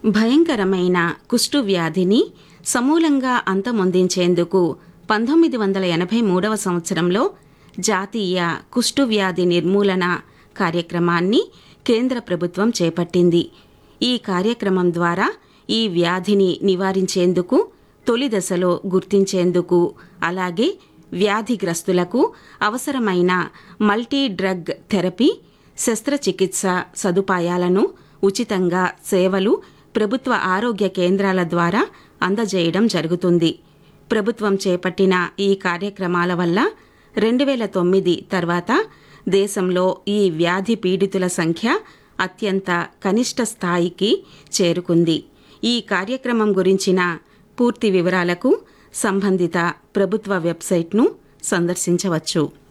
భయంకరమైన కుష్టు వ్యాధిని సమూలంగా అంతమొందించేందుకు పంతొమ్మిది వందల ఎనభై మూడవ సంవత్సరంలో జాతీయ కుష్టు వ్యాధి నిర్మూలన కార్యక్రమాన్ని కేంద్ర ప్రభుత్వం చేపట్టింది ఈ కార్యక్రమం ద్వారా ఈ వ్యాధిని నివారించేందుకు తొలి దశలో గుర్తించేందుకు అలాగే వ్యాధిగ్రస్తులకు అవసరమైన మల్టీ డ్రగ్ థెరపీ శస్త్రచికిత్స సదుపాయాలను ఉచితంగా సేవలు ప్రభుత్వ ఆరోగ్య కేంద్రాల ద్వారా అందజేయడం జరుగుతుంది ప్రభుత్వం చేపట్టిన ఈ కార్యక్రమాల వల్ల రెండు వేల తొమ్మిది తర్వాత దేశంలో ఈ వ్యాధి పీడితుల సంఖ్య అత్యంత కనిష్ట స్థాయికి చేరుకుంది ఈ కార్యక్రమం గురించిన పూర్తి వివరాలకు సంబంధిత ప్రభుత్వ వెబ్సైట్ను సందర్శించవచ్చు